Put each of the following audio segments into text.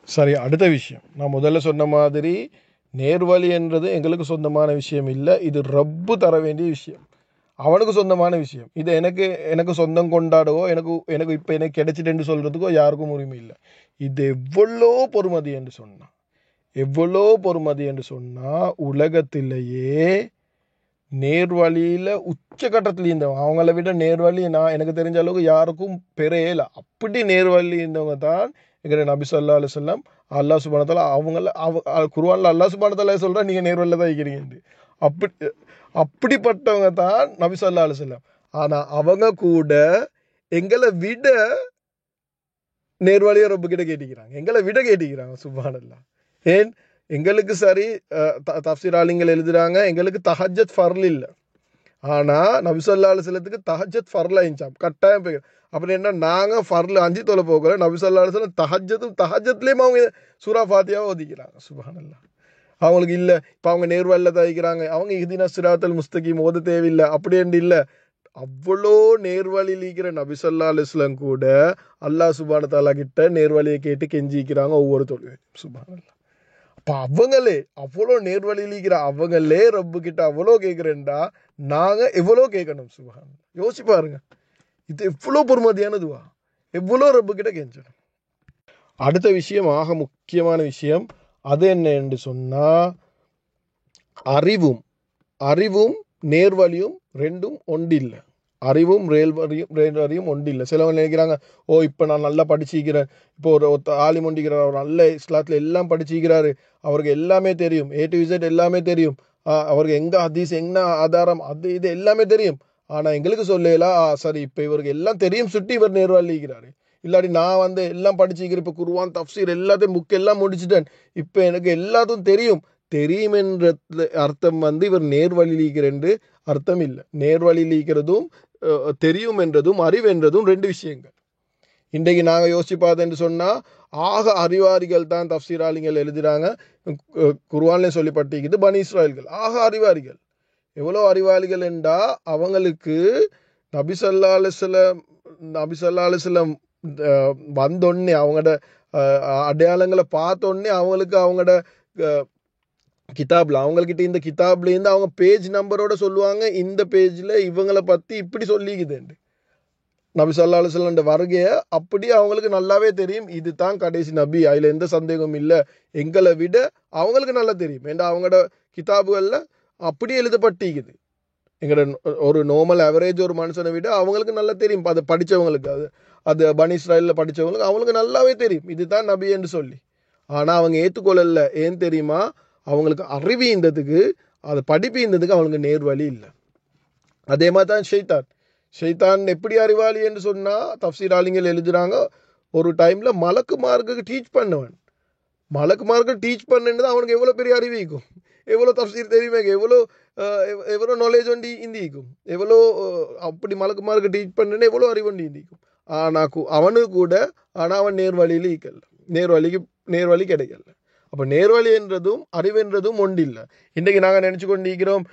சரி அடுத்த விஷயம் நான் முதல்ல சொன்ன மாதிரி நேர்வழி என்றது எங்களுக்கு சொந்தமான விஷயம் இல்லை இது ரப்பு தர வேண்டிய விஷயம் அவனுக்கு சொந்தமான விஷயம் இது எனக்கு எனக்கு சொந்தம் கொண்டாடவோ எனக்கு எனக்கு இப்போ எனக்கு கிடைச்சிட்டுன்னு சொல்கிறதுக்கோ யாருக்கும் உரிமை இல்லை இது எவ்வளோ பொறுமதி என்று சொன்னான் எவ்வளோ பொறுமதி என்று சொன்னால் உலகத்திலேயே நேர்வழியில் உச்சகட்டத்தில் இருந்தவங்க அவங்கள விட நேர்வழி நான் எனக்கு தெரிஞ்ச அளவுக்கு யாருக்கும் பெறையல அப்படி நேர்வழி இருந்தவங்க தான் எங்கள் நபி சொல்லா அலுவலம் அல்லா சுபானத்தால் அவங்கள அவ குருவானில் அல்லா சுபானத்தால சொல்கிறா நீங்கள் நேர்வழியில் தான் இருக்கிறீங்க அப்படி அப்படிப்பட்டவங்க தான் நபி சொல்லா அலுவலம் ஆனால் அவங்க கூட எங்களை விட நேர்வழியை ரொம்ப கிட்ட கேட்டிக்கிறாங்க எங்களை விட கேட்டிக்கிறாங்க சுபானல்லா ஏன் எங்களுக்கு சரி தப்சீர் ஆலிங்கள் எழுதுறாங்க எங்களுக்கு தஹஜத் ஃபர்ல் இல்லை ஆனால் நபிசல்லா அலுவலத்துக்கு தஹஜத் ஃபர்ல் ஆயிடுச்சாம் கட்டாயம் போய் அப்புறம் என்ன நாங்கள் ஃபர்ல் அஞ்சு தொலை போகல நபிசல்லா அலுவலம் தஹஜத்தும் தஹஜத்லேயும் அவங்க சூரா ஃபாத்தியாவை ஒதுக்கிறாங்க சுபானல்லா அவங்களுக்கு இல்லை இப்போ அவங்க நேர்வழியில் தவிக்கிறாங்க அவங்க இதின சிராத்தல் முஸ்தகிம் ஓத தேவையில்லை அப்படின்னு இல்லை அவ்வளோ நேர்வழியில் இருக்கிற நபிசல்லா அலுவலம் கூட அல்லாஹ் சுபான தாலா கிட்ட நேர்வழியை கேட்டு கெஞ்சிக்கிறாங்க ஒவ்வொரு தொழில் சுபானல்லா அப்போ அவங்களே அவ்வளோ நேர்வழியில் இருக்கிற அவங்களே ரப்பு கிட்ட அவ்வளோ கேட்குறேன்டா நாங்கள் எவ்வளோ கேட்கணும் சுபான் யோசிச்சு பாருங்க இது எவ்வளோ பொறுமதியானதுவா எவ்வளோ ரப்பு கிட்ட கெஞ்சணும் அடுத்த விஷயம் ஆக முக்கியமான விஷயம் அது என்ன என்று சொன்னால் அறிவும் அறிவும் நேர்வழியும் ரெண்டும் ஒன்றில்லை அறிவும் ரேல்வரியும் ரேல்வரியும் ஒன்றில்லை சிலவங்க நினைக்கிறாங்க ஓ இப்போ நான் நல்லா படிச்சிக்கிறேன் இப்போ ஒரு ஒருத்த ஆலி மொண்டிக்கிறார் அவர் நல்ல இஸ்லாத்தில் எல்லாம் படிச்சிக்கிறாரு அவருக்கு எல்லாமே தெரியும் ஏ டு இசட் எல்லாமே தெரியும் அவருக்கு எங்கே ஹதீஸ் என்ன ஆதாரம் அது இது எல்லாமே தெரியும் ஆனால் எங்களுக்கு சொல்லலாம் சரி இப்போ இவருக்கு எல்லாம் தெரியும் சுட்டி இவர் நேர்வழிக்கிறாரு இல்லாட்டி நான் வந்து எல்லாம் படிச்சிக்கிறேன் இப்போ குருவான் தப்சீர் எல்லாத்தையும் புக் எல்லாம் முடிச்சிட்டேன் இப்போ எனக்கு எல்லாத்தையும் தெரியும் தெரியும் என்ற அர்த்தம் வந்து இவர் நேர்வழிலிக்கிற என்று அர்த்தம் இல்லை நேர்வழிலிக்கிறதும் தெரியும் என்றதும் அறிவென்றதும் ரெண்டு விஷயங்கள் இன்றைக்கு நாங்கள் யோசிச்சு பார்த்தேன்னு சொன்னால் ஆக அறிவாரிகள் தான் தப்சீராளிகள் எழுதுகிறாங்க குருவான்லே சொல்லப்பட்டிருக்குது பனி இஸ்ராயல்கள் ஆக அறிவாரிகள் எவ்வளோ அறிவாளிகள் என்றா அவங்களுக்கு நபிசல்லா அலுவலம் நபிசல்லா அலுவலம் வந்தோடனே அவங்களோட அடையாளங்களை பார்த்தோடனே அவங்களுக்கு அவங்களோட கிதாபில் அவங்கக்கிட்ட இந்த கிதாப்லேருந்து அவங்க பேஜ் நம்பரோட சொல்லுவாங்க இந்த பேஜில் இவங்களை பற்றி இப்படி சொல்லிக்குதுண்டு நபி சொல்லா அலுவலண்ட வருகையை அப்படி அவங்களுக்கு நல்லாவே தெரியும் இது தான் கடைசி நபி அதில் எந்த சந்தேகமும் இல்லை எங்களை விட அவங்களுக்கு நல்லா தெரியும் ஏன்னா அவங்களோட கிதாபுகளில் அப்படி எழுதப்பட்டிக்குது எங்களோட ஒரு நார்மல் ஆவரேஜ் ஒரு மனுஷனை விட அவங்களுக்கு நல்லா தெரியும் அதை படித்தவங்களுக்கு அது அது பனி இஸ்ராயலில் படித்தவங்களுக்கு அவங்களுக்கு நல்லாவே தெரியும் இதுதான் நபி என்று சொல்லி ஆனால் அவங்க ஏற்றுக்கொள்ளல ஏன் தெரியுமா அவங்களுக்கு அறிவு இருந்ததுக்கு அது படிப்பு இருந்ததுக்கு அவங்களுக்கு நேர்வழி இல்லை அதே மாதிரி தான் ஷெய்தான் ஷெய்தான் எப்படி அறிவாளி என்று சொன்னால் தப்சீர் ஆலிங்கள் எழுதுறாங்க ஒரு டைமில் மலக்குமாருக்கு டீச் பண்ணுவன் மலக்குமாருக்கு டீச் பண்ணுன்னு அவனுக்கு எவ்வளோ பெரிய அறிவிக்கும் எவ்வளோ தப்சீர் தெரியுமே எவ்வளோ எவ்வளோ நாலேஜ் வண்டி இந்திக்கும் எவ்வளோ அப்படி மலக்குமாருக்கு டீச் பண்ணுன்னு எவ்வளோ அறிவண்டி இந்திக்கும் ஆனால் அவனுக்கு கூட ஆனால் அவன் நேர்வழியில் ஈக்கல நேர்வழிக்கு நேர்வழி கிடைக்கல அப்போ நேர்வழி என்றதும் அறிவென்றதும் ஒன்றில்லை இன்றைக்கு நாங்கள் நினச்சி கொண்டிருக்கிறோம்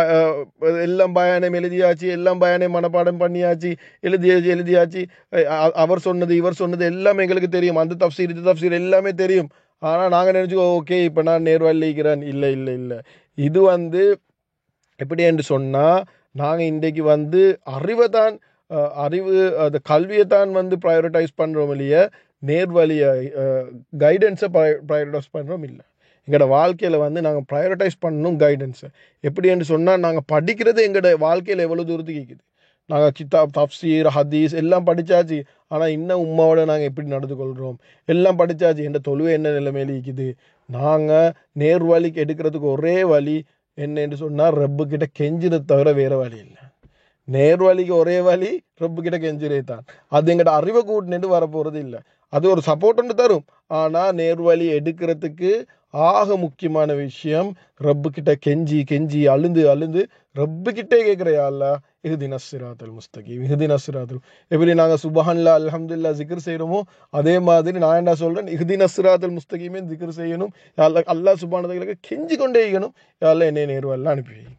எல்லாம் பயானம் எழுதியாச்சு எல்லாம் பயானம் மனப்பாடம் பண்ணியாச்சு எழுதியாச்சு எழுதியாச்சு அவர் சொன்னது இவர் சொன்னது எல்லாமே எங்களுக்கு தெரியும் அந்த தப்சீர் இது தப்சீர் எல்லாமே தெரியும் ஆனால் நாங்கள் நினச்சிக்கோ ஓகே இப்போ நான் நேர்வழிக்கிறேன் இல்லை இல்லை இல்லை இது வந்து எப்படி என்று சொன்னால் நாங்கள் இன்றைக்கு வந்து அறிவை தான் அறிவு அந்த கல்வியை தான் வந்து ப்ரையாரிட்டைஸ் பண்ணுறோம் இல்லையா நேர்வழியை கைடன்ஸை ப்ரையாரிட்டைஸ் பண்ணுறோம் இல்லை எங்களோட வாழ்க்கையில் வந்து நாங்கள் ப்ரையாரிட்டைஸ் பண்ணணும் கைடன்ஸை எப்படி என்று சொன்னால் நாங்கள் படிக்கிறது எங்களோட வாழ்க்கையில் எவ்வளோ தூரத்துக்கு இருக்குது நாங்கள் கிதாப் தப்சீர் ஹதீஸ் எல்லாம் படித்தாச்சு ஆனால் இன்னும் உமாவோட நாங்கள் எப்படி நடந்து கொள்கிறோம் எல்லாம் படித்தாச்சு என்ற தொழுவை என்ன நிலைமையில் இருக்குது நாங்கள் நேர்வழிக்கு எடுக்கிறதுக்கு ஒரே வழி என்ன என்று சொன்னால் ரப்பு கிட்ட கெஞ்சினது தவிர வேறு வழி இல்லை நேர்வழிக்கு ஒரே வழி ரப்பு கிட்ட கெஞ்சிரே தான் அது எங்கிட்ட அறிவை கூட்டினு வரப்போகிறது இல்லை அது ஒரு சப்போர்ட் ஒன்று தரும் ஆனால் நேர்வழி எடுக்கிறதுக்கு ஆக முக்கியமான விஷயம் ரப்பு கிட்ட கெஞ்சி கெஞ்சி அழுந்து அழுந்து ரப்பு கிட்டே கேட்குறையா அல்ல இஹுதி நஸ்ராத்தல் முஸ்தகி இஹுதி நஸ்ராத்தல் எப்படி நாங்கள் சுபஹன்லா அல்ஹம்துல்லா ஜிக்ர் செய்கிறோமோ அதே மாதிரி நான் என்ன சொல்கிறேன் இஹுதி நஸ்ராத்தல் முஸ்தகிமே ஜிக்ர் செய்யணும் அல்லா அல்லா சுபானதுகளுக்கு கெஞ்சி கொண்டே இருக்கணும் அல்ல என்னை நேர்வெல்லாம் அனுப்பி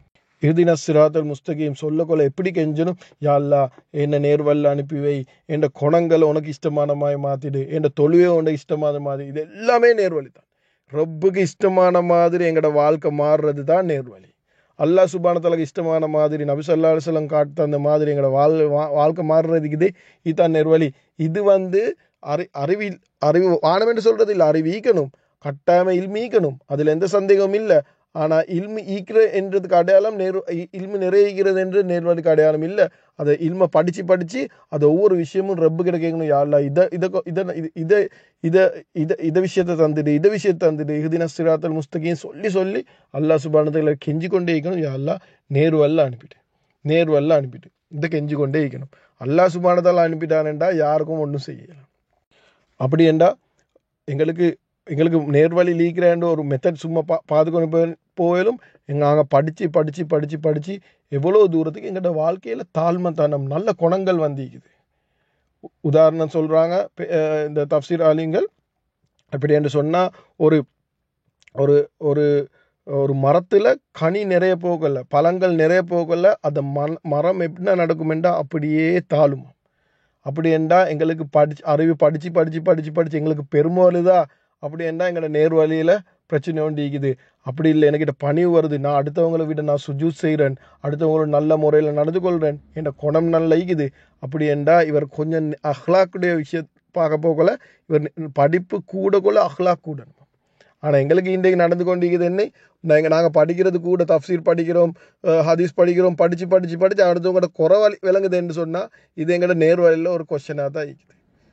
இறுதின சிராத்தல் முஸ்தகீம் சொல்லக்கொள்ள எப்படி கெஞ்சணும் யாழ்லா என்ன நேர்வல்ல அனுப்பி வை என் குணங்களை உனக்கு இஷ்டமான மாதிரி மாற்றிடு என் தொழுவே உனக்கு இஷ்டமான மாதிரி இது எல்லாமே நேர்வழி தான் ரப்புக்கு இஷ்டமான மாதிரி எங்களோட வாழ்க்கை மாறுறது தான் நேர்வழி அல்லாஹ் சுபானத்தலக்கு இஷ்டமான மாதிரி நபி சொல்லா அலுவலம் காட்டு அந்த மாதிரி எங்களோட வாழ் வா- வாழ்க்கை மாறுறதுக்கு இது இதுதான் நேர்வழி இது வந்து அறி அறிவில் அறிவு வானம் என்று சொல்றது இல்லை அறிவு ஈக்கணும் கட்டாயமா இல்மி ஈக்கணும் அதில் எந்த சந்தேகமும் இல்லை ஆனால் இல்மு ஈக்கிற என்றதுக்கு அடையாளம் நேரு இ- இல்மு நிறைகிறது என்று நேர்வழிக்கு அடையாளம் இல்லை அதை இல்மை படித்து படித்து அதை ஒவ்வொரு விஷயமும் ரப்பு கிட்ட கேட்கணும் யாழ்லா இதை இதை கொ- இதை இது- இதை இதை இதை இதை விஷயத்தை தந்துடு இதை விஷயத்தை தந்துடு இஹ்தின சிராத்தல் முஸ்தகையும் சொல்லி சொல்லி அல்லாஹ் சுபானத்தில் கெஞ்சி கொண்டே இருக்கணும் யாழ்லா நேர்வல்ல அனுப்பிட்டு நேர்வல்ல அனுப்பிட்டு இதை கெஞ்சி கொண்டே இருக்கணும் அல்லாஹ் சுபானத்தால் அனுப்பிட்டானேண்டா யாருக்கும் ஒன்றும் செய்யலாம் அப்படி என்றா எங்களுக்கு எங்களுக்கு நேர்வழி லீக்கிறேன்ற ஒரு மெத்தட் சும்மா பா பாதுகாப்பு போய் போயிலும் எங்கள் நாங்கள் படித்து படித்து படித்து படித்து எவ்வளோ தூரத்துக்கு எங்களோட வாழ்க்கையில் தாழ்மைத்தனம் நல்ல குணங்கள் வந்திக்குது உ- உதாரணம் சொல்கிறாங்க இந்த தப்சீர் ஆலிங்கள் எப்படி என்று சொன்னால் ஒரு ஒரு ஒரு ஒரு மரத்தில் கனி நிறைய போகல பழங்கள் நிறைய போகல அந்த மண் மரம் என்ன நடக்குமெண்டா அப்படியே தாழும் அப்படி என்றா எங்களுக்கு படிச்சு அறிவு படித்து படித்து படித்து படித்து எங்களுக்கு பெருமை வருதா அப்படி என்றா எங்களோட நேர் வழியில் பிரச்சனை ஒண்டிக்குது அப்படி இல்லை என்கிட்ட பணிவு வருது நான் அடுத்தவங்களை விட நான் சுஜூத் செய்கிறேன் அடுத்தவங்களோட நல்ல முறையில் நடந்து கொள்கிறேன் என் குணம் நல்லா ஈக்குது அப்படி என்றா இவர் கொஞ்சம் அஹ்லாக்குடைய விஷயம் பார்க்க போகல இவர் படிப்பு கூட கூட அஹ்லாக் கூட ஆனால் எங்களுக்கு இன்றைக்கு நடந்து கொண்டிருக்குது என்ன நாங்கள் நாங்கள் படிக்கிறது கூட தஃப்சீர் படிக்கிறோம் அஹ் ஹதீஸ் படிக்கிறோம் படித்து படித்து படித்து அடுத்தவங்களோட குறவழி விளங்குதுன்னு சொன்னால் இது எங்களோட நேர்வழியில் ஒரு கொஷனாக தான் இருக்குது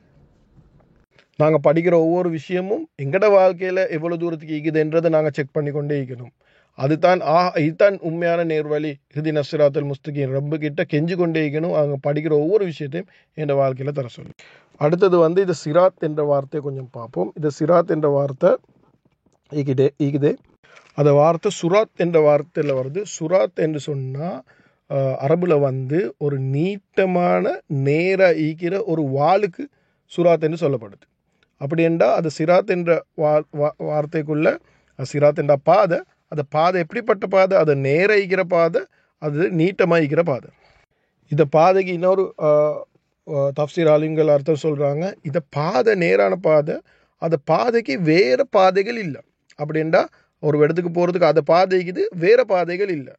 நாங்கள் படிக்கிற ஒவ்வொரு விஷயமும் எங்களோட வாழ்க்கையில் எவ்வளோ தூரத்துக்கு ஈக்குதுன்றதை நாங்கள் செக் பண்ணி கொண்டே இருக்கணும் அதுதான் ஆ இதுதான் உண்மையான நேர்வழி ஹிதி நஸ்ராத்தல் முஸ்தகின் ரொம்ப கிட்ட கெஞ்சு கொண்டே இருக்கணும் அவங்க படிக்கிற ஒவ்வொரு விஷயத்தையும் என் வாழ்க்கையில் தர சொல்லி அடுத்தது வந்து இது சிராத் என்ற வார்த்தையை கொஞ்சம் பார்ப்போம் இது சிராத் என்ற வார்த்தை ஈக்கிட்டே ஈக்குதே அந்த வார்த்தை சுராத் என்ற வார்த்தையில் வருது சுராத் என்று சொன்னால் அரபில் வந்து ஒரு நீட்டமான நேராக ஈக்கிற ஒரு வாளுக்கு சுராத் என்று சொல்லப்படுது அப்படி என்றால் அது சிராத் என்ற வா வா- வார்த்தைக்குள்ள அது சிராத் என்ற பாதை அந்த பாதை எப்படிப்பட்ட பாதை அது நேர ஈக்கிற பாதை அது நீட்டமாக ஈக்கிற பாதை இந்த பாதைக்கு இன்னொரு ஆஹ், ஆஹ், தஃப்சீர் ஆளுங்கள் அர்த்தம் சொல்கிறாங்க இந்த பாதை நேரான பாதை அந்த பாதைக்கு வேறு பாதைகள் இல்லை அப்படின்டா ஒரு இடத்துக்கு போகிறதுக்கு அந்த பாதைக்குது வேறு பாதைகள் இல்லை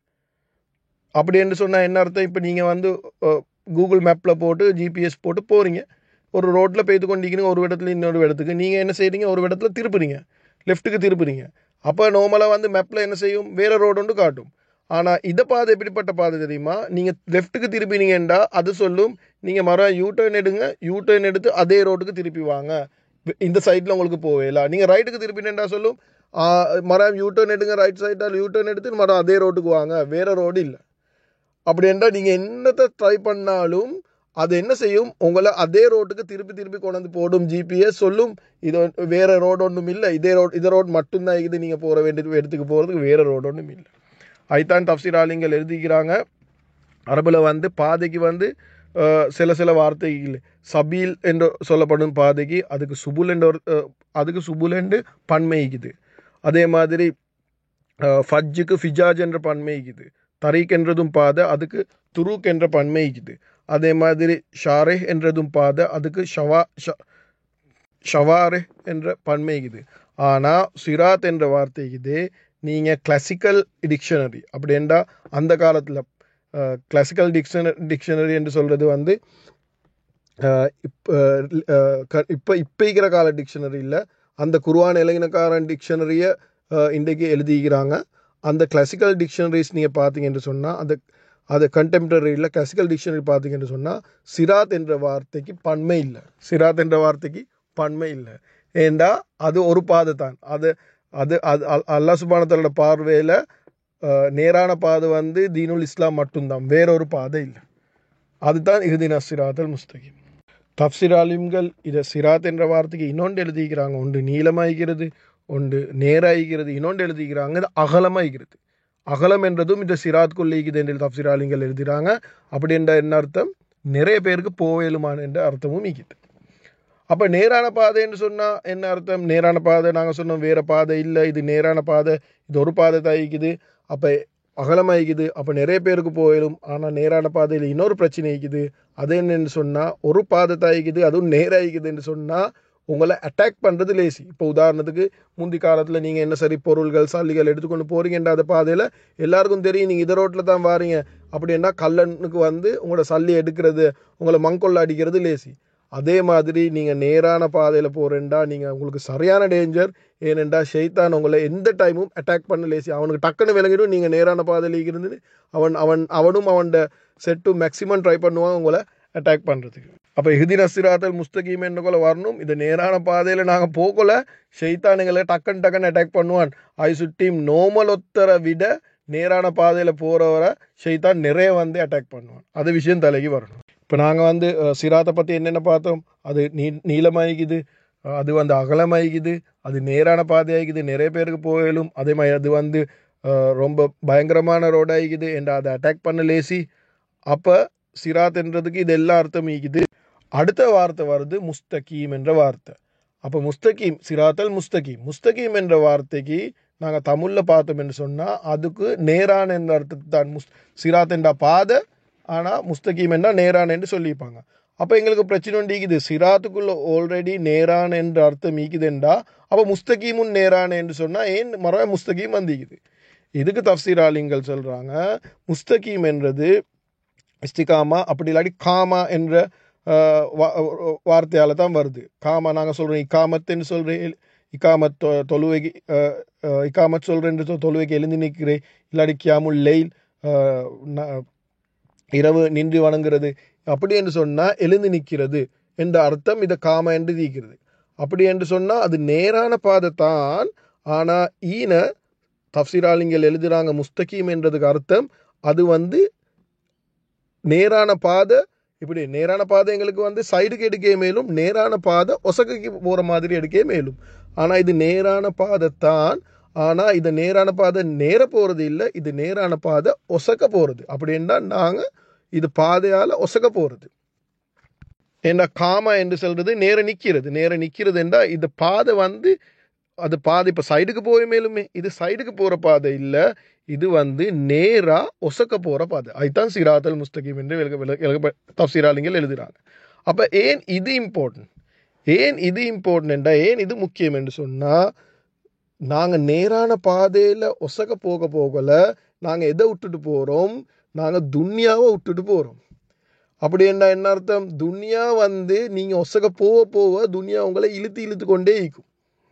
அப்படின்னு சொன்னால் என்ன அர்த்தம் இப்போ நீங்கள் வந்து கூகுள் மேப்பில் போட்டு ஜிபிஎஸ் போட்டு போகிறீங்க ஒரு ரோட்டில் பெய்து கொண்டிருக்கீங்க ஒரு இடத்துல இன்னொரு இடத்துக்கு நீங்கள் என்ன செய்றீங்க ஒரு இடத்துல திருப்புறீங்க லெஃப்ட்டுக்கு திருப்புறீங்க அப்போ நார்மலாக வந்து மேப்பில் என்ன செய்யும் வேறு ரோடு ஒன்று காட்டும் ஆனால் இந்த பாதை எப்படிப்பட்ட பாதை தெரியுமா நீங்கள் லெஃப்ட்டுக்கு திருப்பினீங்கன்றா அது சொல்லும் நீங்கள் மரம் யூ டர்ன் எடுங்க யூ டர்ன் எடுத்து அதே ரோட்டுக்கு திருப்பி வாங்க இந்த சைடில் உங்களுக்கு போவேல நீங்கள் ரைட்டுக்கு திருப்பினேன்டா சொல்லும் ஆ, மரம் யூ டர்ன் எடுங்க ரைட் சைடில் யூ டர்ன் எடுத்து மரம் அதே ரோட்டுக்கு வாங்க வேறு ரோடு இல்லை அப்படி என்றால் நீங்கள் என்னத்தை ட்ரை பண்ணாலும் அது என்ன செய்யும் உங்களை அதே ரோட்டுக்கு திருப்பி திருப்பி கொண்டு வந்து போடும் ஜிபிஎஸ் சொல்லும் இது வந்து வேற ரோடு ஒன்றும் இல்லை இதே ரோட் இந்த ரோடு மட்டும்தான் இது நீங்கள் போகிற வேண்டிய இடத்துக்கு போகிறதுக்கு வேற ரோடு ஒன்றும் இல்லை ஐத்தான் தப்சீர் ஆலிங்கள் எழுதிக்கிறாங்க அரபில் வந்து பாதைக்கு வந்து அஹ், சில சில வார்த்தைகள் சபீல் என்று சொல்லப்படும் பாதைக்கு அதுக்கு சுபுல் என்ற ஒரு அஹ், அதுக்கு சுபுல் என்று பன்மைக்குது அதே மாதிரி அஹ், ஃபஜ்ஜுக்கு ஃபிஜாஜ் என்ற பன்மைக்குது தரீக் என்றதும் பாதை அதுக்கு துருக் என்ற பன்மைக்குது அதே மாதிரி ஷாரே என்றதும் பாதை அதுக்கு ஷவா ஷ- ஷவாரே என்ற பன்மைக்குது ஆனால் சிராத் என்ற வார்த்தைக்குது நீங்கள் கிளாசிக்கல் டிக்ஷனரி அப்படின்றா அந்த காலத்தில் கிளாசிக்கல் டிக்ஷனரி டிக்ஷனரி என்று சொல்கிறது வந்து இப்போ இப்போ இப்போ இருக்கிற கால டிக்ஷனரி இல்லை அந்த குருவான் இளைஞனக்காரன் டிக்ஷனரியை இன்றைக்கு எழுதிக்கிறாங்க அந்த கிளாசிக்கல் டிக்ஷனரிஸ் நீங்கள் பார்த்தீங்கன்னு சொன்னால் அந்த அது கண்டெம்பரரியில் கிளாசிக்கல் டிக்ஷனரி பார்த்தீங்கன்னு சொன்னால் சிராத் என்ற வார்த்தைக்கு பன்மை இல்லை சிராத் என்ற வார்த்தைக்கு பன்மை இல்லை ஏண்டா அது ஒரு பாதை தான் அது அது அது அல்- அல்லாஹ் சுபானத்தோட பார்வையில் நேரான பாதை வந்து தீனுல் இஸ்லாம் மட்டும்தான் வேறொரு பாதை இல்லை அதுதான் இஹ்தின சிராத்தல் முஸ்தகிம் தப்சிர் ஆலிம்கள் இதை சிராத் என்ற வார்த்தைக்கு இன்னொன்று எழுதிக்கிறாங்க ஒன்று நீளமாகிறது ஒன்று நேராகிறது இன்னொன்று எழுதிக்கிறாங்க இது அகலமாகிறது அகலம் என்றதும் இந்த சிராத்குள் ஈக்குது என்று தப்சிர் ஆலிம்கள் எழுதுகிறாங்க அப்படி என்ற என்ன அர்த்தம் நிறைய பேருக்கு போவேலுமான என்ற அர்த்தமும் ஈக்குது அப்போ நேரான பாதைன்னு சொன்னால் என்ன அர்த்தம் நேரான பாதை நாங்கள் சொன்னோம் வேறு பாதை இல்லை இது நேரான பாதை இது ஒரு பாதை தான் ஈக்குது அப்போ அகலமாகிக்குது அப்போ நிறைய பேருக்கு போயிடும் ஆனால் நேரான பாதையில் இன்னொரு பிரச்சனை இருக்குது அது என்னன்னு சொன்னால் ஒரு பாதை தாய்க்குது அதுவும் நேராகிக்குதுன்னு சொன்னால் உங்களை அட்டாக் பண்ணுறது லேசி இப்போ உதாரணத்துக்கு முந்தி காலத்தில் நீங்கள் என்ன சரி பொருள்கள் சல்லிகள் எடுத்துக்கொண்டு போகிறீங்கன்ற அந்த பாதையில் எல்லாருக்கும் தெரியும் நீங்கள் இந்த ரோட்டில் தான் வாரீங்க அப்படின்னா கல்லனுக்கு வந்து உங்களோட சல்லி எடுக்கிறது உங்களை மங்கொள்ள அடிக்கிறது லேசி அதே மாதிரி நீங்கள் நேரான பாதையில் போகிறேன்டா நீங்கள் உங்களுக்கு சரியான டேஞ்சர் ஏனெண்டா ஷெய்தான் உங்களை எந்த டைமும் அட்டாக் பண்ண லேசி அவனுக்கு டக்குன்னு விளங்கிடும் நீங்கள் நேரான பாதையில் இருந்து அவன் அவன் அவனும் அவனோட செட்டு மேக்ஸிமம் ட்ரை பண்ணுவான் உங்களை அட்டாக் பண்ணுறதுக்கு அப்போ இஹ்தி நசிராத்தல் முஸ்தகீம் என்றக்குள்ள வரணும் இந்த நேரான பாதையில் நாங்கள் போகல ஷெய்தான் எங்களை டக்குன்னு டக்குன்னு அட்டாக் பண்ணுவான் ஐ சுட்டீம் நோமல் ஒத்தரை விட நேரான பாதையில் போகிறவரை ஷெய்தான் நிறைய வந்து அட்டாக் பண்ணுவான் அது விஷயம் தலைக்கு வரணும் இப்போ நாங்கள் வந்து அஹ், சிராத்தை பற்றி என்னென்ன பார்த்தோம் அது நீ நீளமாகிக்குது அஹ், அது வந்து அகலமாகிக்குது அது நேரான பாதையாகிக்குது நிறைய பேருக்கு போயிடும் அதே மாதிரி அது வந்து அஹ், ரொம்ப பயங்கரமான ரோடாகிக்குது என்ற அதை அட்டாக் பண்ண லேசி அப்போ சிராத் என்றதுக்கு இது எல்லா அர்த்தம் ஈக்குது அடுத்த வார்த்தை வருது முஸ்தகீம் என்ற வார்த்தை அப்போ முஸ்தகீம் சிராத்தல் முஸ்தகீம் முஸ்தகீம் என்ற வார்த்தைக்கு நாங்கள் தமிழில் பார்த்தோம் என்று சொன்னால் அதுக்கு நேரான என்ற அர்த்தத்தை தான் முஸ் சிராத் என்ற பாதை ஆனால் முஸ்தகீம் என்றால் நேரான என்று சொல்லியிருப்பாங்க அப்போ எங்களுக்கு பிரச்சனை ஒன்றிக்குது சிராத்துக்குள்ள ஆல்ரெடி நேரான என்ற அர்த்தம் ஈக்குதுண்டா அப்போ முஸ்தகீமும் நேரான என்று சொன்னால் ஏன் மரம் முஸ்தகீம் வந்திக்குது இதுக்கு தஃப்சீர் ஆலிங்கள் சொல்கிறாங்க முஸ்தகீம் என்றது இஸ்திகாமா அப்படி இல்லாட்டி காமா என்ற ஆஹ், வா- வார்த்தையால் தான் வருது காமா நாங்கள் சொல்கிறோம் இக்காமத்துன்னு சொல்கிறேன் இக்காமத் தொ- தொழுவைக்கு ஆஹ், ஆஹ், இக்காமத் சொல்கிறேன் தொழுவைக்கு எழுந்து நிற்கிறேன் இல்லாட்டி கியாமுல் லெயில் ஆஹ், ந- இரவு நின்று வணங்குறது அப்படி என்று சொன்னால் எழுந்து நிற்கிறது என்ற அர்த்தம் இதை காம என்று தீக்கிறது அப்படி என்று சொன்னால் அது நேரான பாதை தான் ஆனால் ஈன தப்சீராளிங்கள் எழுதுகிறாங்க முஸ்தகீம் என்றதுக்கு அர்த்தம் அது வந்து நேரான பாதை இப்படி நேரான பாதை எங்களுக்கு வந்து சைடுக்கு எடுக்கவே மேலும் நேரான பாதை ஒசகைக்கு போகிற மாதிரி எடுக்கவே மேலும் ஆனால் இது நேரான பாதை தான் ஆனால் இது நேரான பாதை நேர போகிறது இல்லை இது நேரான பாதை ஒசக்க போகிறது அப்படின்னா நாங்கள் இது பாதையால் ஒசக்க போகிறது ஏன்னா காமா என்று சொல்றது நேர நிற்கிறது நேர நிற்கிறது என்றால் இந்த பாதை வந்து அது பாதை இப்போ சைடுக்கு போய் மேலுமே இது சைடுக்கு போகிற பாதை இல்லை இது வந்து நேரா ஒசக்க போகிற பாதை அதுதான் சிராத்தல் முஸ்தகீம் என்று விளக்க விளக்க தப்சீராளிங்கள் எழுதுகிறாங்க அப்போ ஏன் இது இம்பார்ட்டன்ட் ஏன் இது இம்பார்ட்டன்ட் என்றால் ஏன் இது முக்கியம் என்று சொன்னால் நாங்கள் நேரான பாதையில் ஒசக்க போக போகல நாங்கள் எதை விட்டுட்டு போகிறோம் நாங்கள் துன்யாவை விட்டுட்டு போகிறோம் அப்படி என்ன என்ன அர்த்தம் துன்யா வந்து நீங்கள் ஒசக போக போக துன்யா உங்களை இழுத்து இழுத்து கொண்டே இருக்கும்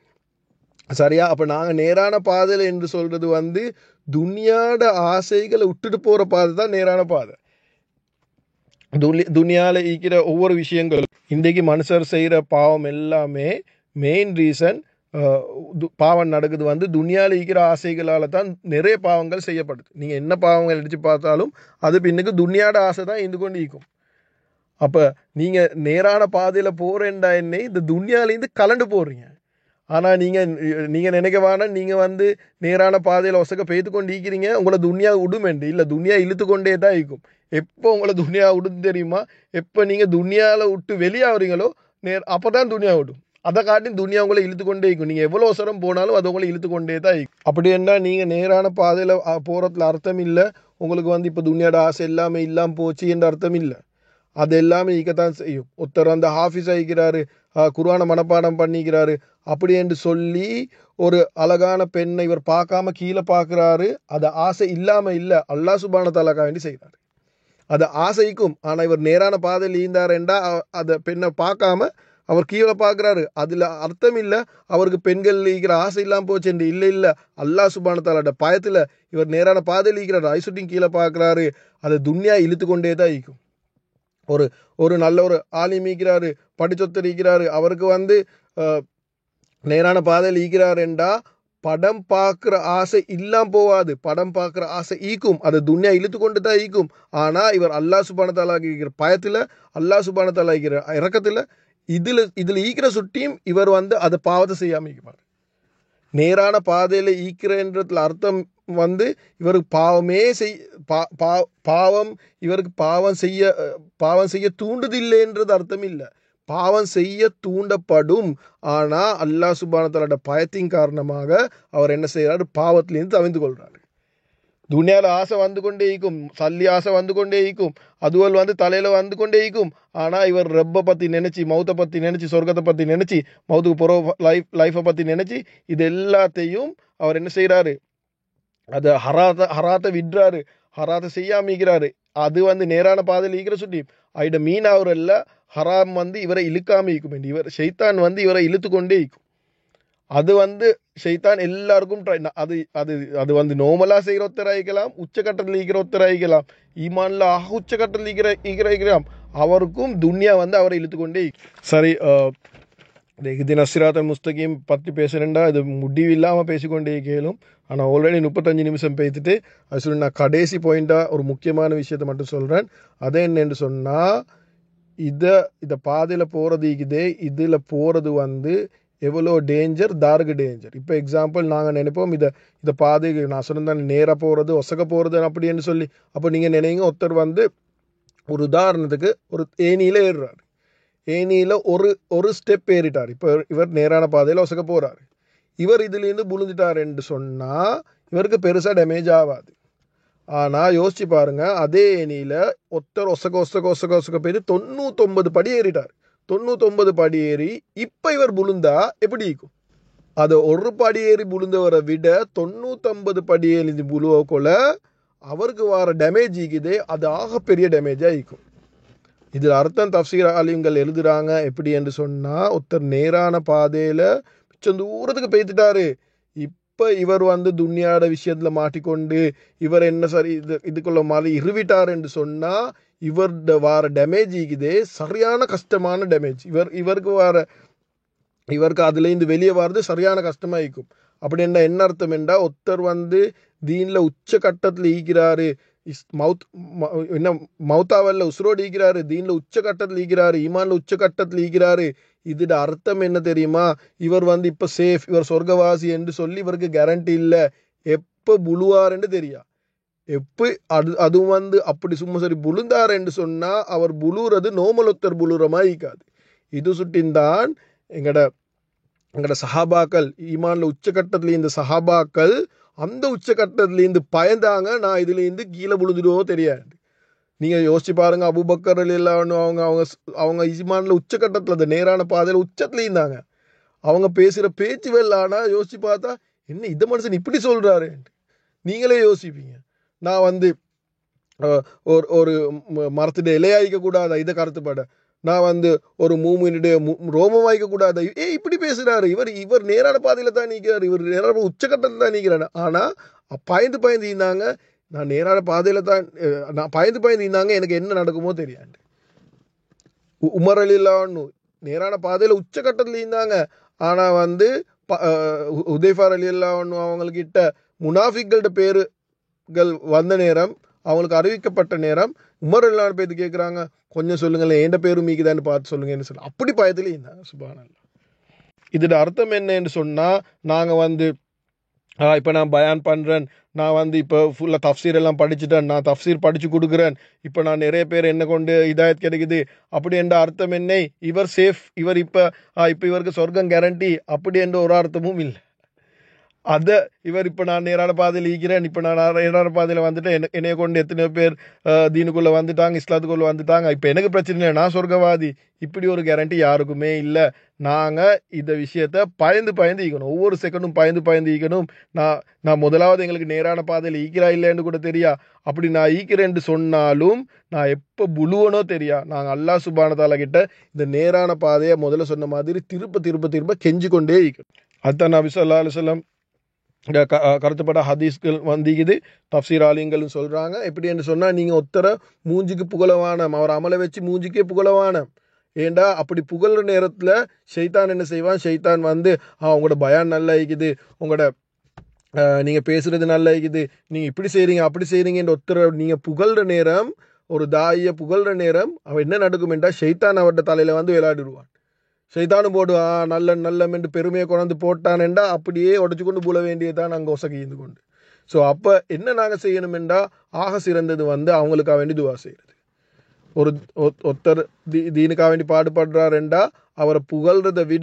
சரியா அப்போ நாங்கள் நேரான பாதையில் என்று சொல்கிறது வந்து துன்யாட ஆசைகளை விட்டுட்டு போகிற பாதை தான் நேரான பாதை துனி துனியாவில் இருக்கிற ஒவ்வொரு விஷயங்களும் இன்றைக்கு மனுஷர் செய்கிற பாவம் எல்லாமே மெயின் ரீசன் பாவம் நடக்குது வந்து துனியாவில் இருக்கிற ஆசைகளால் தான் நிறைய பாவங்கள் செய்யப்படுது நீங்கள் என்ன பாவங்கள் அடித்து பார்த்தாலும் அது பின்னுக்கு துனியாட ஆசை தான் இருந்து கொண்டு இருக்கும் அப்போ நீங்கள் நேரான பாதையில் போகிறேன்டா என்ன இந்த துன்யாலேருந்து கலண்டு போடுறீங்க ஆனால் நீங்கள் நீங்கள் நினைக்க வேணாம் நீங்கள் வந்து நேரான பாதையில் ஒசக்க பெய்து கொண்டு இருக்கிறீங்க உங்களை துன்யா விடுமெண்டு இல்லை துன்யா இழுத்து கொண்டே தான் இருக்கும் எப்போ உங்களை துன்யா விடுன்னு தெரியுமா எப்போ நீங்கள் துன்யாவில் விட்டு வெளியாகிறீங்களோ நேர் அப்போ தான் துன்யா விடும் அதை காட்டி துன்யா உங்களை இழுத்து கொண்டே இருக்கும் நீங்கள் எவ்வளோ அவசரம் போனாலும் அது உங்களை இழுத்து கொண்டே தான் இருக்கும் அப்படி என்ன நீங்கள் நேரான பாதையில் போகிறதுல அர்த்தம் இல்லை உங்களுக்கு வந்து இப்போ துன்யாட ஆசை எல்லாமே இல்லாமல் போச்சு என்ற அர்த்தம் இல்லை அது எல்லாமே ஈக்கத்தான் செய்யும் ஒருத்தர் அந்த ஹாஃபிஸ் ஆகிக்கிறாரு குர்ஆனை மனப்பாடம் பண்ணிக்கிறாரு அப்படி என்று சொல்லி ஒரு அழகான பெண்ணை இவர் பார்க்காம கீழே பார்க்குறாரு அது ஆசை இல்லாமல் இல்லை அல்லாஹ் சுபான தாலாக்கா வேண்டி செய்கிறாரு அது ஆசைக்கும் ஆனால் இவர் நேரான பாதையில் ஈந்தாருண்டா அந்த பெண்ணை பார்க்காம அவர் கீழே பார்க்குறாரு அதில் அர்த்தம் இல்லை அவருக்கு பெண்கள் ஈக்கிற ஆசை இல்லாமல் போச்சு என்று இல்லை இல்லை அல்லாஹ் சுபான தாலாட பயத்தில் இவர் நேரான பாதையில் ஈக்கிறார் ஐசுட்டிங் கீழே பார்க்குறாரு அதை துன்யா இழுத்து கொண்டே தான் ஈக்கும் ஒரு ஒரு நல்ல ஒரு ஆலிம் ஈக்கிறாரு படிச்சொத்தர் ஈக்கிறாரு அவருக்கு வந்து நேரான பாதையில் ஈக்கிறாருண்டா படம் பார்க்குற ஆசை இல்லாம போவாது படம் பார்க்குற ஆசை ஈக்கும் அது துன்யா இழுத்து கொண்டு தான் ஈக்கும் ஆனால் இவர் அல்லாஹ் சுபானத்தாலா இருக்கிற பயத்தில் அல்லாஹ் சுபானத்தாலா இருக்கிற இறக்கத்தில் இதில் இதில் ஈக்கிற சுட்டியும் இவர் வந்து அதை பாவத்தை செய்யாமல் ஈக்குவார் நேரான பாதையில் ஈக்கிறன்றதுல அர்த்தம் வந்து இவருக்கு பாவமே செய் பா பா பாவம் இவருக்கு பாவம் செய்ய பாவம் செய்ய தூண்டுதில்லைன்றது அர்த்தம் இல்லை பாவம் செய்ய தூண்டப்படும் ஆனால் அல்லாஹ் சுபானத்தலோட பயத்தின் காரணமாக அவர் என்ன செய்கிறாரு பாவத்திலேருந்து தவிந்து கொள்கிறாரு துனியால ஆசை வந்து கொண்டே இருக்கும் சல்லி ஆசை வந்து கொண்டே இருக்கும் அதுவல் வந்து தலையில வந்து கொண்டே இருக்கும் ஆனா இவர் ரப்பை பத்தி நினைச்சு மௌத்தை பத்தி நினைச்சு சொர்க்கத்தை பத்தி நினைச்சு மௌத்துக்கு புற லைஃப் லைஃபை பத்தி நினைச்சு இது எல்லாத்தையும் அவர் என்ன செய்றாரு அது ஹராத்த ஹராத்தை விடுறாரு ஹராத்தை செய்யாமிக்கிறாரு அது வந்து நேரான பாதையில் ஈக்கிற சுட்டி ஐட மீன் அவரல்ல ஹராம் வந்து இவரை இழுக்காம ஈக்கும் வேண்டி இவர் ஷைத்தான் வந்து இவரை இழுத்து கொண்டே ஈக்கும் அது வந்து ஷைத்தான் எல்லாருக்கும் try- அது அது அது வந்து நோமலா செய்கிற ஒத்தராயிக்கலாம் உச்சக்கட்டத்தில் ஈக்கிற ஒத்தராயிக்கலாம் ஈமான்ல ஆக உச்சக்கட்டத்தில் ஈக்கிற ஈக்கிற ஈக்கலாம் அவருக்கும் துன்யா வந்து அவரை இழுத்து கொண்டே ஈக்கும். சரி அஹ், இந்த இது நசிராத்த முஸ்தகீம் பற்றி பேசுகிறேன்டா இது முடிவு இல்லாமல் பேசிக்கொண்டே கேளும் ஆனால் ஆல்ரெடி முப்பத்தஞ்சு நிமிஷம் பேசிட்டு அது சொல்லி நான் கடைசி பாயிண்டாக ஒரு முக்கியமான விஷயத்தை மட்டும் சொல்கிறேன் அது என்னன்னு சொன்னால் இதை இந்த பாதையில் போகிறது இருக்குதே இதில் போகிறது வந்து எவ்வளோ டேஞ்சர் தாருக்கு டேஞ்சர் இப்போ எக்ஸாம்பிள் நாங்கள் நினைப்போம் இதை இந்த பாதைக்கு நான் சொன்னேன் நேராக போகிறது ஒசக்க போகிறது அப்படின்னு சொல்லி அப்போ நீங்கள் நினைங்க ஒருத்தர் வந்து ஒரு உதாரணத்துக்கு ஒரு ஏனியில் ஏறுறாரு ஏனியில் ஒரு ஒரு ஸ்டெப் ஏறிட்டார் இப்போ இவர் நேரான பாதையில் ஒசக்க போகிறாரு இவர் இதுலேருந்து புழுந்துட்டாருன்னு சொன்னால் இவருக்கு பெருசாக டேமேஜ் ஆகாது ஆனால் யோசிச்சு பாருங்க அதே ஏனியில் ஒருத்தர் ஒசக்க ஒசக்க ஒசக்க ஒசக்க போயிட்டு தொண்ணூத்தொம்பது படி ஏறிட்டார் தொண்ணூத்தொம்பது படி ஏறி இப்போ இவர் புழுந்தா எப்படி இருக்கும் அதை ஒரு படி ஏறி புழுந்தவரை விட தொண்ணூத்தொம்பது படி ஏறி புழுவக்குள்ள அவருக்கு வர டேமேஜ் ஈக்குதே அது ஆகப்பெரிய டேமேஜாக இருக்கும் இதில் அர்த்தம் தப்சீர் ஆலிம்கள் எழுதுறாங்க எப்படி என்று சொன்னால் ஒருத்தர் நேரான பாதையில் மிச்சம் தூரத்துக்கு பெய்த்துட்டாரு இப்போ இவர் வந்து துன்யாட விஷயத்தில் மாட்டிக்கொண்டு இவர் என்ன சரி இது இதுக்குள்ள மாதிரி இருவிட்டார் என்று சொன்னால் இவர்ட வார டேமேஜ் ஈக்குதே சரியான கஷ்டமான டேமேஜ் இவர் இவருக்கு வர இவருக்கு அதுலேருந்து வெளியே வர்றது சரியான கஷ்டமாக இருக்கும் அப்படி என்ன என்ன அர்த்தம் என்றா ஒருத்தர் வந்து தீனில் உச்ச கட்டத்தில் ஈக்கிறாரு இஸ் மவுத் ம- என்ன மௌத்தாவல்ல உசுரோடு ஈக்கிறாரு தீனில் உச்ச கட்டத்தில் ஈக்கிறாரு ஈமான்ல உச்ச கட்டத்தில் ஈக்கிறாரு இதோட அர்த்தம் என்ன தெரியுமா இவர் வந்து இப்போ சேஃப் இவர் சொர்க்கவாசி என்று சொல்லி இவருக்கு கேரண்டி இல்லை எப்போ புழுவாருன்னு தெரியா எப்போ அது அது வந்து அப்படி சும்மா சரி புழுந்தார் என்று சொன்னால் அவர் புழுறது நோமலொத்தர் புழுற மாதிரி இருக்காது இது சுட்டின்தான் எங்கட எங்கட சஹாபாக்கள் ஈமான்ல உச்சக்கட்டத்துல இந்த சஹாபாக்கள் அந்த உச்சக்கட்டத்துலேருந்து பயந்தாங்க நான் இதுலேருந்து கீழே விழுந்துடுவோ தெரியாது நீங்கள் யோசிச்சு பாருங்க அபுபக்கர் எல்லாம் அவங்க அவங்க அவங்க ஈமான்ல உச்சக்கட்டத்தில் அந்த நேரான பாதையில் உச்சத்துல இருந்தாங்க அவங்க பேசுகிற பேச்சு வெள்ளானா யோசிச்சு பார்த்தா என்ன இந்த மனுஷன் இப்படி சொல்கிறாரு நீங்களே யோசிப்பீங்க நான் வந்து அஹ், ஒரு ஒரு ம- மரத்துடைய இலையாய்க்க கூடாதா இதை கருத்துப்பட நான் வந்து ஒரு மூமினுடைய ரோமம் வாய்க்க கூடாதா ஏ இப்படி பேசுறாரு இவர் இவர் நேரான பாதையில தான் நீக்கிறார் இவர் நேரான உச்சக்கட்டத்தில் தான் நீக்கிறாரு ஆனா பயந்து பயந்து இருந்தாங்க நான் நேரான பாதையில தான் அஹ், நான் பயந்து பயந்து இருந்தாங்க எனக்கு என்ன நடக்குமோ தெரியாது உ- உமர் அலிலான்னு நேரான பாதையில் உச்சக்கட்டத்தில் இருந்தாங்க ஆனால் வந்து ப- அஹ் உ- உதைஃபார் அலி அல்லான்னு அவங்கக்கிட்ட முனாஃபிக்கள்கிட்ட பேருகள் வந்த நேரம் அவங்களுக்கு அறிவிக்கப்பட்ட நேரம் உமர் அல்லான்னு பேர் கேட்குறாங்க கொஞ்சம் சொல்லுங்களேன் எந்த பேரும் மீக்குதான்னு பார்த்து சொல்லுங்கன்னு சொல்லி அப்படி பயத்துல இருந்தாங்க சுபானல்லா இதோட அர்த்தம் என்னன்னு சொன்னால் நாங்கள் வந்து இப்போ நான் பயான் பண்ணுறேன் நான் வந்து இப்போ ஃபுல்லாக தஃப்சீர் எல்லாம் படிச்சுட்டேன் நான் தஃப்சீர் படித்து கொடுக்குறேன் இப்போ நான் நிறைய பேர் என்ன கொண்டு இதாயத் கிடைக்குது அப்படி என்ற அர்த்தம் என்ன இவர் சேஃப் இவர் இப்போ இப்போ இவருக்கு சொர்க்கம் கேரண்டி அப்படி என்ற ஒரு அர்த்தமும் இல்லை அதை இவர் இப்போ நான் நேரான பாதையில் ஈக்கிறேன் இப்போ நான் நேரான பாதையில் வந்துட்டேன் என்ன என்னைய கொண்டு எத்தனையோ பேர் அஹ், தீனுக்குள்ளே வந்துட்டாங்க இஸ்லாத்துக்குள்ளே வந்துட்டாங்க இப்போ எனக்கு பிரச்சனை இல்லை நான் சொர்க்கவாதி இப்படி ஒரு கேரண்டி யாருக்குமே இல்லை நாங்கள் இந்த விஷயத்த பயந்து பயந்து ஈக்கணும் ஒவ்வொரு செகண்டும் பயந்து பயந்து ஈக்கணும் நான் நான் முதலாவது எங்களுக்கு நேரான பாதையில் ஈக்கிறா இல்லைன்னு கூட தெரியா அப்படி நான் ஈக்கிறேன்னு சொன்னாலும் நான் எப்போ புழுவனோ தெரியா நாங்கள் அல்லாஹ் சுபானதால கிட்ட இந்த நேரான பாதையை முதல்ல சொன்ன மாதிரி திருப்ப திருப்ப திருப்ப கெஞ்சி கொண்டே ஈக்கணும் அதுதான் நபி சொல்லா அலுவலம் கருத்துப்பட்ட ஹதீஸ்கள் வந்திக்குது தப்சீர் ஆலிங்களும் சொல்கிறாங்க எப்படின்னு சொன்னால் நீங்கள் ஒத்தர மூஞ்சிக்கு புகழவானம் அவர் அமலை வச்சு மூஞ்சிக்கே புகழவானம் ஏண்டா அப்படி புகழ்ற நேரத்தில் ஷைத்தான் என்ன செய்வான் ஷைத்தான் வந்து ஆ உங்களோட பயான் நல்லா இருக்குது உங்களோட நீங்கள் பேசுகிறது நல்லா இருக்குது நீங்கள் இப்படி செய்கிறீங்க அப்படி செய்கிறீங்கன்ற ஒருத்தர நீங்கள் புகழ்ற நேரம் ஒரு தாயை புகழ்ற நேரம் அவன் என்ன நடக்கும் என்றால் ஷைத்தான் அவர்கிட்ட தலையில் வந்து விளையாடிடுவான் ஷைத்தானும் போடுவான் நல்ல நல்ல என்று பெருமையை கொண்டாந்து போட்டானேண்டா அப்படியே உடச்சு கொண்டு போல வேண்டியதான் நாங்கள் ஒசகிந்து கொண்டு ஸோ அப்போ என்ன நாங்கள் செய்யணும் என்றால் ஆக சிறந்தது வந்து அவங்களுக்காக வேண்டி துவா செய்கிறது ஒரு ஒத்- ஒருத்தர் தீ தீனுக்காக வேண்டி பாடுபடுறாருண்டா அவரை புகழ்றதை விட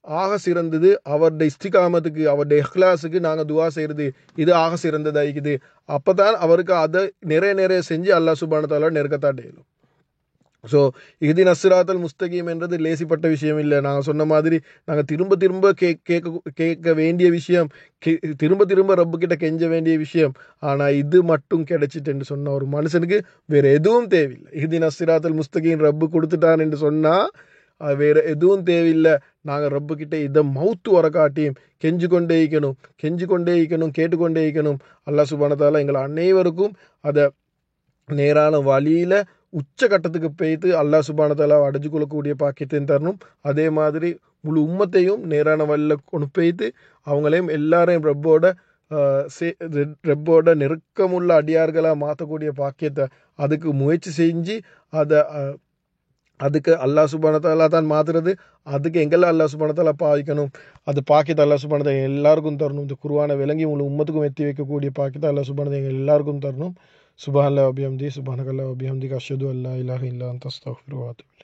ஆக சிறந்தது அவருடைய இஸ்திகாமத்துக்கு அவருடைய இஹ்லாஸுக்கு நாங்கள் துவா செய்கிறது இது ஆக சிறந்ததாகிக்குது அப்போ தான் அவருக்கு அதை நிறைய நிறைய செஞ்சு அல்லாஹ் சுபானத்தால நெருக்கத்தான் இயலும் ஸோ இது நஸ்ராத்தல் முஸ்தகீம் என்றது லேசிப்பட்ட விஷயம் இல்லை நாங்கள் சொன்ன மாதிரி நாங்கள் திரும்ப திரும்ப கே கேட்க கேட்க வேண்டிய விஷயம் கே திரும்ப திரும்ப ரப்பு கிட்ட கெஞ்ச வேண்டிய விஷயம் ஆனால் இது மட்டும் கிடைச்சிட்டுன்னு சொன்ன ஒரு மனுஷனுக்கு வேறு எதுவும் தேவையில்லை இது நஸ்ராத்தல் முஸ்தகீம் ரப்பு கொடுத்துட்டான் என்று சொன்னால் அது வேறு எதுவும் தேவையில்லை நாங்கள் ரப்பு கிட்ட இதை மவுத்து வர காட்டியும் கெஞ்சு கொண்டே இருக்கணும் கெஞ்சு கொண்டே இருக்கணும் கேட்டுக்கொண்டே இருக்கணும் அல்லாஹ் சுபானத்தால எங்கள் அனைவருக்கும் அதை நேரான வழியில் உச்சகட்டத்துக்கு பெய்து அல்லாஹ் சுபானத்தால அடைஞ்சு கொள்ளக்கூடிய பாக்கியத்தையும் தரணும் அதே மாதிரி முழு உம்மத்தையும் நேரான வழியில் கொண்டு பெய்து அவங்களையும் எல்லாரையும் ரப்போட ஆஹ், சே- ரெ- ரப்போட நெருக்கமுள்ள அடியார்களாக மாற்றக்கூடிய பாக்கியத்தை அதுக்கு முயற்சி செஞ்சு அதை ஆஹ், அதுக்கு அல்லாஹ் சுபானத்தாலா தான் மாத்துறது அதுக்கு எங்கெல்லாம் அல்லாஹ் சுபானத்தாலா பாவிக்கணும் அது பாக்கியத்தை அல்லாஹ் சுபானத்தை எல்லாருக்கும் தரணும் இந்த குருவான விளங்கி உங்களுக்கு உம்மத்துக்கும் எத்தி வைக்கக்கூடிய பாக்கியத்தை அல்லாஹ் சுபானத்தை எங்கள் எல்லாருக்கும் தரணும் சுபான் அல்லா அபிஹம்தி சுபானக் அல்லா அபிஹம்தி அஷது அல்லா இலாஹ இல்லா அந்த அஸ்தக்ஃபிரு வ அத்தூபு இலைஹ்.